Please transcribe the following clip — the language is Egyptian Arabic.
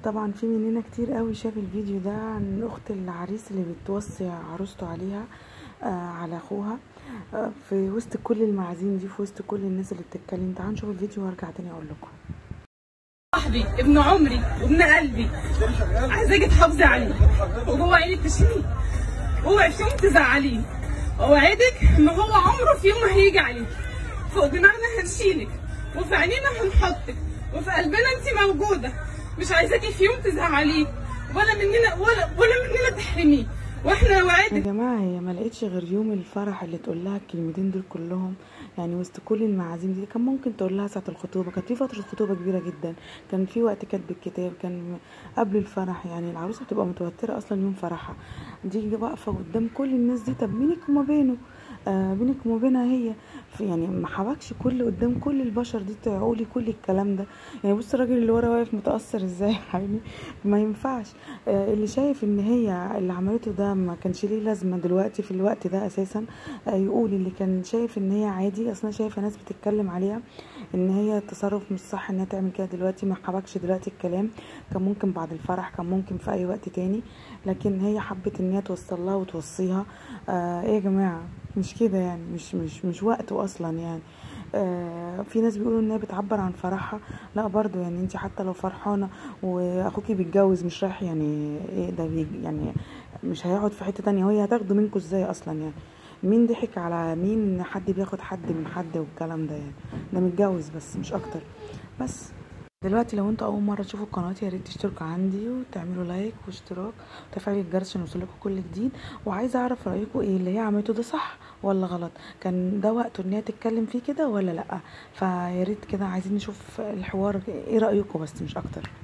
طبعا في مننا كتير قوي شاف الفيديو ده عن اخت العريس اللي بتوصي عروسته عليها آه على اخوها آه في وسط كل المعازيم دي في وسط كل الناس اللي بتتكلم تعالوا نشوف الفيديو وارجع تاني اقول لكم صاحبي ابن عمري وابن قلبي عايزاكي تحافظي عليه وجوه عينك تشيليه اوعي في يوم تزعليه اوعدك ان هو عمره في يوم ما هيجي عليك فوق دماغنا هنشيلك وفي عينينا هنحطك وفي قلبنا انت موجوده مش عايزاكي في يوم تزعليه ولا مننا ولا ولا مننا تحرميه واحنا يا وعدك جماعه هي ما لقيتش غير يوم الفرح اللي تقول لها الكلمتين دول كلهم يعني وسط كل المعازيم دي كان ممكن تقول لها ساعه الخطوبه كانت في فتره خطوبه كبيره جدا كان في وقت كاتب الكتاب كان قبل الفرح يعني العروسه بتبقى متوتره اصلا يوم فرحها دي واقفه قدام كل الناس دي طب بينك وما بينه آه بينك وما بينها هي في يعني ما حبكش كل قدام كل البشر دي تقولي كل الكلام ده يعني بص الراجل اللي ورا واقف متاثر ازاي يا حبيبي ما ينفعش آه اللي شايف ان هي اللي عملته ده ما كانش ليه لازمه دلوقتي في الوقت ده اساسا آه يقول اللي كان شايف ان هي عادي اصلا شايفه ناس بتتكلم عليها ان هي تصرف مش صح انها تعمل كده دلوقتي ما حبكش دلوقتي الكلام كان ممكن بعد الفرح كان ممكن في اي وقت تاني لكن هي حبت ان هي توصل لها وتوصيها آه ايه يا جماعه مش كده يعني مش مش مش وقته اصلا يعني آه في ناس بيقولوا ان هي بتعبر عن فرحها لا برضو يعني انت حتى لو فرحانه واخوكي بيتجوز مش رايح يعني ايه ده بيجي يعني مش هيقعد في حته تانية وهي هتاخده منكم ازاي اصلا يعني مين ضحك على مين ان حد بياخد حد من حد والكلام ده يعني ده متجوز بس مش اكتر بس دلوقتي لو انتوا اول مره تشوفوا قناتي يا ريت تشتركوا عندي وتعملوا لايك واشتراك وتفعيل الجرس عشان يوصلكوا كل جديد وعايزه اعرف رايكم ايه اللي هي عملته ده صح ولا غلط كان ده وقته ان هي تتكلم فيه كده ولا لا فيا ريت كده عايزين نشوف الحوار ايه رايكم بس مش اكتر